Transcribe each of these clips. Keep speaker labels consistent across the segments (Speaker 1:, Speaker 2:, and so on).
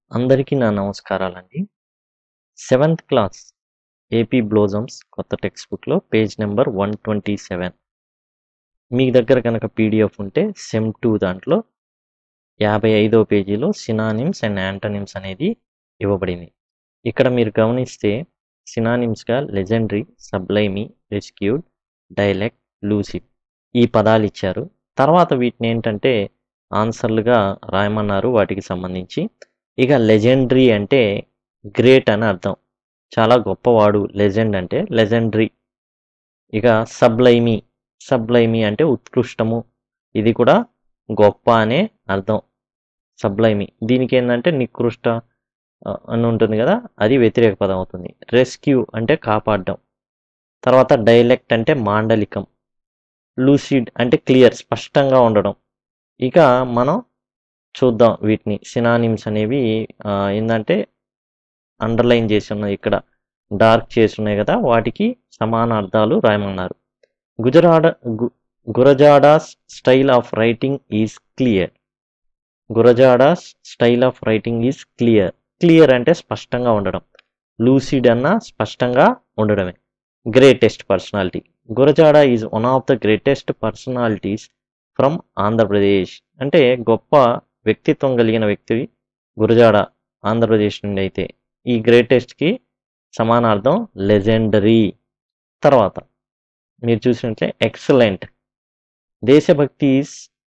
Speaker 1: అందరికీ నా నమస్కారాలండి సెవెంత్ క్లాస్ ఏపీ బ్లోజమ్స్ కొత్త టెక్స్ట్ బుక్లో page number one twenty seven మీ దగ్గర కనుక పీడిఎఫ్ ఉంటే సెమ్ టూ దాంట్లో యాభై ఐదో పేజీలో సినానిమ్స్ అండ్ యాంటనిమ్స్ అనేది ఇవ్వబడింది ఇక్కడ మీరు గమనిస్తే సినానిమ్స్గా legendary sublime rescued dialect lucid ఈ పదాలు ఇచ్చారు తర్వాత వీటిని ఏంటంటే ఆన్సర్లుగా రాయమన్నారు వాటికి సంబంధించి ఇక లెజెండరీ అంటే గ్రేట్ అని అర్థం చాలా గొప్పవాడు లెజెండ్ అంటే లెజెండరీ ఇక సబ్లైమి సబ్లైమి అంటే ఉత్కృష్టము ఇది కూడా గొప్ప అనే అర్థం సబ్లైమి దీనికి ఏంటంటే నికృష్ట ఆ, అని ఉంటుంది కదా అది వ్యతిరేక పదం అవుతుంది రెస్క్యూ అంటే కాపాడడం తర్వాత డైలెక్ట్ అంటే మాండలికం లూసిడ్ అంటే క్లియర్ స్పష్టంగా ఉండడం ఇక మనం చూద్దాం వీటిని సినానిమ్స్ అనేవి ఆ, ఏంటంటే అండర్లైన్ చేసి ఉన్నాయి ఇక్కడ డార్క్ చేసి ఉన్నాయి కదా వాటికి సమాన అర్థాలు రాయమన్నారు గుజరాడ గు- గురజాడాస్ style of writing is clear గురజాడాస్ style of writing is clear clear అంటే స్పష్టంగా ఉండడం లూసిడ్ అన్న స్పష్టంగా ఉండడమే greatest personality Gurajada is one of the greatest personalities from Andhra Pradesh అంటే గొప్ప వ్యక్తిత్వం కలిగిన వ్యక్తి గురజాడ ఆంధ్రప్రదేశ్ నుండి అయితే ఈ గ్రేటెస్ట్కి సమానార్థం లెజెండరీ తర్వాత మీరు చూసినట్లే ఎక్సలెంట్ దేశభక్తి is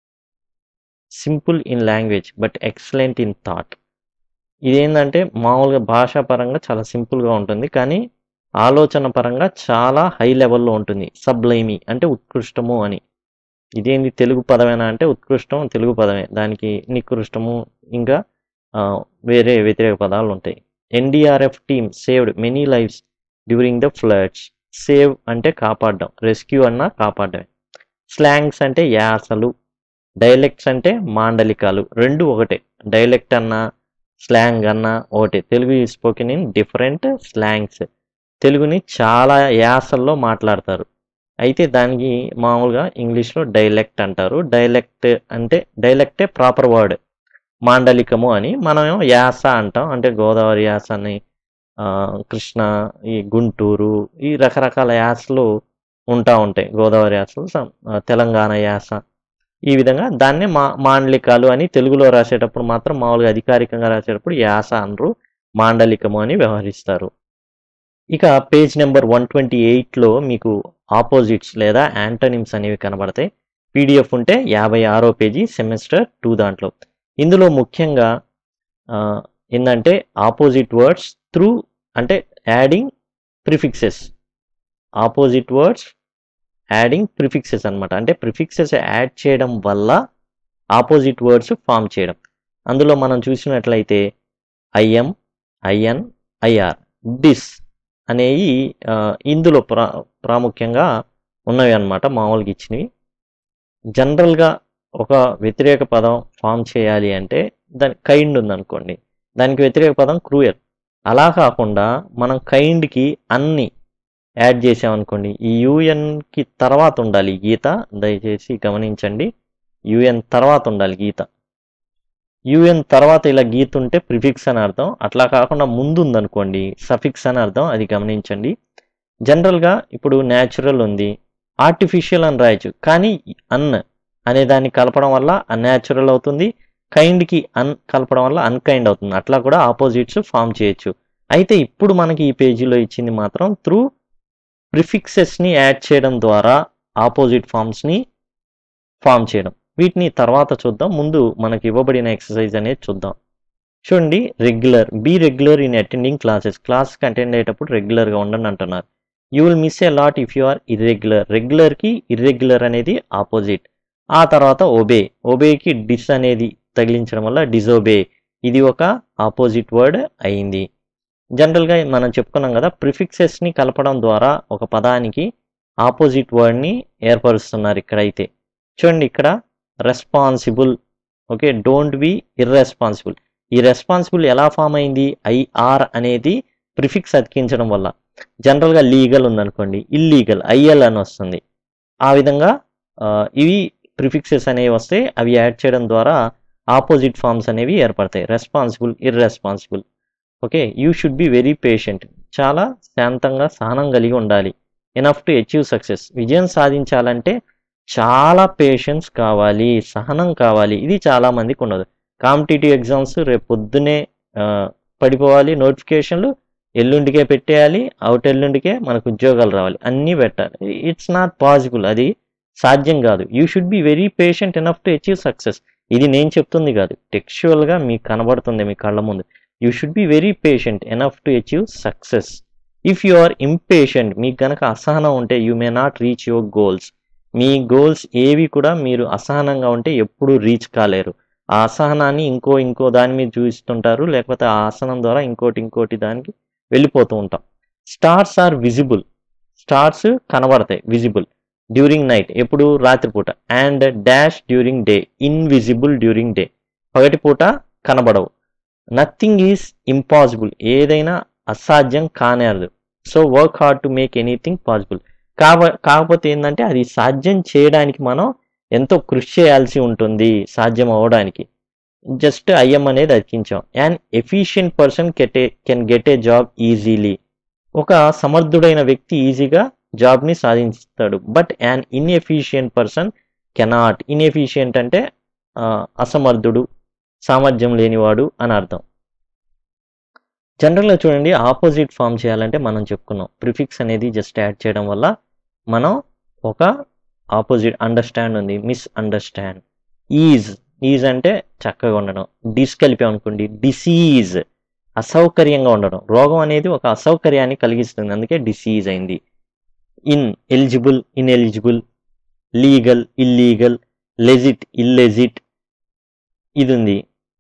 Speaker 1: simple in language but excellent in thought ఇదేంటంటే మామూలుగా భాషా పరంగా చాలా సింపుల్గా ఉంటుంది కానీ ఆలోచన పరంగా చాలా హై లెవెల్లో ఉంటుంది సబ్లైమి అంటే ఉత్కృష్టము అని ఇదేంది తెలుగు పదమేనా అంటే ఉత్కృష్టం తెలుగు పదమే దానికి నికృష్టము ఇంకా ఆ, వేరే వ్యతిరేక పదాలు ఉంటాయి NDRF team saved many lives during the floods save అంటే కాపాడడం రెస్క్యూ అన్న కాపాడడమే స్లాంగ్స్ అంటే యాసలు డైలెక్ట్స్ అంటే మాండలికాలు రెండు ఒకటే డైలెక్ట్ అన్న స్లాంగ్ అన్న ఒకటే Telugu spoken in different slangs తెలుగుని చాలా యాసల్లో మాట్లాడతారు అయితే దానికి మామూలుగా ఇంగ్లీష్లో డైలెక్ట్ అంటారు డైలెక్ట్ అంటే డైలెక్టే ప్రాపర్ వర్డ్ మాండలికము అని మనమేమో యాస అంటాం అంటే గోదావరి యాస అని ఆ, కృష్ణ ఈ గుంటూరు ఈ రకరకాల యాసలు ఉంటా ఉంటాయి గోదావరి యాసలు సం- ఆ, తెలంగాణ యాస ఈ విధంగా దాన్నే మా మాండలికాలు అని తెలుగులో రాసేటప్పుడు మాత్రం మామూలుగా అధికారికంగా రాసేటప్పుడు యాస అనరు మాండలికము అని వ్యవహరిస్తారు ఇక పేజ్ నెంబర్ వన్ ట్వంటీ ఎయిట్లో మీకు ఆపోజిట్స్ లేదా యాంటనిమ్స్ అనేవి కనబడతాయి పీడిఎఫ్ ఉంటే యాభై ఆరో పేజీ సెమిస్టర్ టూ దాంట్లో ఇందులో ముఖ్యంగా ఆ, ఏంటంటే ఆపోజిట్ వర్డ్స్ త్రూ అంటే adding prefixes opposite words adding prefixes అన్నమాట అంటే ప్రిఫిక్సెస్ యాడ్ చేయడం వల్ల ఆపోజిట్ వర్డ్స్ ఫామ్ చేయడం అందులో మనం చూసినట్లయితే ఐఎం ఐఎన్ ఐఆర్ డిస్ అనేవి ఆ, ఇందులో ప్రా ప్రాముఖ్యంగా ఉన్నవి అన్నమాట మామూలుగా ఇచ్చినవి జనరల్గా ఒక వ్యతిరేక పదం ఫామ్ చేయాలి అంటే దాని కైండ్ ఉందనుకోండి దానికి వ్యతిరేక పదం క్రూయల్ అలా కాకుండా మనం కైండ్కి అన్ని యాడ్ చేసామనుకోండి ఈ యూఎన్కి తర్వాత ఉండాలి ఈ గీత దయచేసి గమనించండి యూఎన్ తర్వాత ఉండాలి గీత యూఎన్ తర్వాత ఇలా గీత ఉంటే ప్రిఫిక్స్ అని అర్థం అట్లా కాకుండా ముందు ఉందనుకోండి సఫిక్స్ అని అర్థం అది గమనించండి జనరల్గా ఇప్పుడు న్యాచురల్ ఉంది ఆర్టిఫిషియల్ అని రాయొచ్చు కానీ అన్ అనే దాన్ని కలపడం వల్ల అన్యాచురల్ అవుతుంది కైండ్కి అన్ కలపడం వల్ల అన్కైండ్ అవుతుంది అట్లా కూడా ఆపోజిట్స్ ఫామ్ చేయొచ్చు అయితే ఇప్పుడు మనకి ఈ పేజీలో ఇచ్చింది మాత్రం త్రూ ప్రిఫిక్సెస్ని యాడ్ చేయడం ద్వారా ఆపోజిట్ ఫామ్స్ని ఫామ్ చేయడం వీటిని తర్వాత చూద్దాం ముందు మనకి ఇవ్వబడిన ఎక్సర్సైజ్ అనేది చూద్దాం చూడండి regular be regular in attending classes క్లాస్కి అటెండ్ అయ్యేటప్పుడు రెగ్యులర్గా ఉండండి అంటున్నారు you will miss a lot if you are irregular రెగ్యులర్కి ఇర్రెగ్యులర్ అనేది ఆపోజిట్ ఆ తర్వాత ఒబే ఒబేకి డిస్ అనేది తగిలించడం వల్ల డిజోబే ఇది ఒక ఆపోజిట్ వర్డ్ అయింది జనరల్గా మనం చెప్పుకున్నాం కదా ప్రిఫిక్సెస్ని కలపడం ద్వారా ఒక పదానికి ఆపోజిట్ వర్డ్ని ఏర్పరుస్తున్నారు ఇక్కడైతే చూడండి ఇక్కడ responsible okay don't be irresponsible ఈ రెస్పాన్సిబుల్ ఎలా ఫామ్ అయింది ఐఆర్ అనేది ప్రిఫిక్స్ అతికించడం వల్ల జనరల్గా లీగల్ ఉందనుకోండి ఇల్లీగల్ ఐఎల్ అని వస్తుంది ఆ విధంగా ఆ, ఇవి ప్రిఫిక్సెస్ అనేవి వస్తే అవి యాడ్ చేయడం ద్వారా ఆపోజిట్ ఫార్మ్స్ అనేవి ఏర్పడతాయి responsible irresponsible okay you should be very patient చాలా శాంతంగా సహనం కలిగి ఉండాలి ఎనఫ్ టు అచీవ్ సక్సెస్ విజయం సాధించాలంటే చాలా పేషెన్స్ కావాలి సహనం కావాలి ఇది చాలా మందికి ఉండదు కాంపిటేటివ్ ఎగ్జామ్స్ రేపు పొద్దునే ఆ, పడిపోవాలి నోటిఫికేషన్లు ఎల్లుండికే పెట్టేయాలి అవుట్ ఎల్లుండికే మనకు ఉద్యోగాలు రావాలి అన్నీ పెట్టాలి ఇట్స్ నాట్ పాసిబుల్ అది సాధ్యం కాదు you should be very patient enough to achieve success ఇది నేను చెప్తుంది కాదు టెక్చువల్గా మీకు కనబడుతుంది మీ కళ్ళ ముందు you should be very patient enough to achieve success if you are impatient మీకు గనక అసహనం ఉంటే you may not reach your goals మీ గోల్స్ ఏవి కూడా మీరు అసహనంగా ఉంటే ఎప్పుడూ రీచ్ కాలేరు ఆ అసహనాన్ని ఇంకో ఇంకో దాని మీద చూపిస్తుంటారు లేకపోతే ఆ ఆసనం ద్వారా ఇంకోటి ఇంకోటి దానికి వెళ్ళిపోతూ ఉంటాం స్టార్స్ ఆర్ విజిబుల్ స్టార్స్ కనబడతాయి విజిబుల్ డ్యూరింగ్ నైట్ ఎప్పుడు రాత్రిపూట and dash during day invisible during day పగటిపూట కనబడవు నథింగ్ ఈజ్ ఇంపాసిబుల్ ఏదైనా అసాధ్యం కానేరదు so work hard to make anything possible కావ కాకపోతే ఏంటంటే అది సాధ్యం చేయడానికి మనం ఎంతో కృషి చేయాల్సి ఉంటుంది సాధ్యం అవ్వడానికి జస్ట్ ఐఎం అనేది అతికించాం and efficient person get a can get a job easily ఒక సమర్థుడైన వ్యక్తి ఈజీగా జాబ్ని సాధిస్తాడు but an inefficient person cannot inefficient అంటే ఆ, అసమర్థుడు సామర్థ్యం లేనివాడు అని అర్థం జనరల్గా చూడండి ఆపోజిట్ ఫామ్ చేయాలంటే మనం చెప్పుకున్నాం ప్రిఫిక్స్ అనేది జస్ట్ యాడ్ చేయడం వల్ల మనం ఒక ఆపోజిట్ అండర్స్టాండ్ ఉంది మిస్ అండర్స్టాండ్ ఈజ్ ఈజ్ అంటే చక్కగా ఉండడం డిస్ కలిపాం అనుకోండి డిసీజ్ అసౌకర్యంగా ఉండడం రోగం అనేది ఒక అసౌకర్యాన్ని కలిగిస్తుంది అందుకే డిసీజ్ అయింది ineligible ineligible legal illegal legit illegit ఇది ఉంది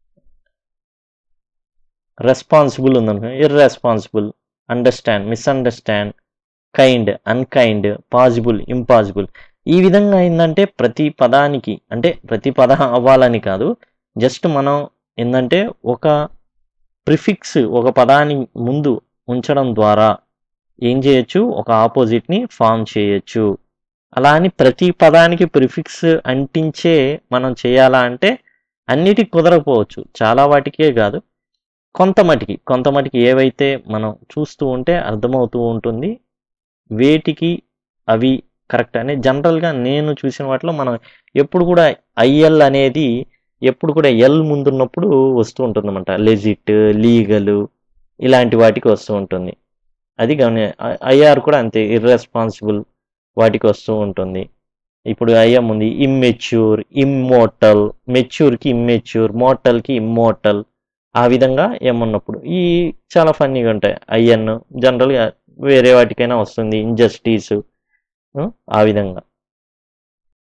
Speaker 1: రెస్పాన్సిబుల్ ఉందనుకో irresponsible understand misunderstand kind unkind possible impossible ఈ విధంగా ఏంటంటే ప్రతి పదానికి అంటే ప్రతి పదం అవ్వాలని కాదు జస్ట్ మనం ఏంటంటే ఒక ప్రిఫిక్స్ ఒక పదాన్ని ముందు ఉంచడం ద్వారా ఏం చేయొచ్చు ఒక ఆపోజిట్ని ఫామ్ చేయొచ్చు అలా అని ప్రతి పదానికి ప్రిఫిక్స్ అంటించే మనం చేయాలా అంటే అన్నిటికి కుదరకపోవచ్చు చాలా వాటికే కాదు కొంత మటికి కొంత మటికి ఏవైతే మనం చూస్తూ ఉంటే అర్థమవుతూ ఉంటుంది వేటికి అవి కరెక్ట్ అని జనరల్గా నేను చూసిన వాటిలో మనం ఎప్పుడు కూడా ఐఎల్ అనేది ఎప్పుడు కూడా ఎల్ ముందున్నప్పుడు వస్తూ ఉంటుంది అనమాట లెజిట్ లీగల్ ఇలాంటి వాటికి వస్తూ ఉంటుంది అది గమని ఐఆర్ కూడా అంతే ఇర్రెస్పాన్సిబుల్ వాటికి వస్తూ ఉంటుంది ఇప్పుడు ఐఎం ఉంది ఇమ్మెచ్యూర్ ఇమ్మోటల్ మెచ్యూర్కి ఇమ్మెచ్యూర్ మోటల్కి ఇమ్మోటల్ ఆ విధంగా ఏమన్నప్పుడు ఈ చాలా ఫన్నీగా ఉంటాయి ఐఎన్ జనరల్గా వేరే వాటికైనా వస్తుంది ఇంజస్టిస్ ఆ విధంగా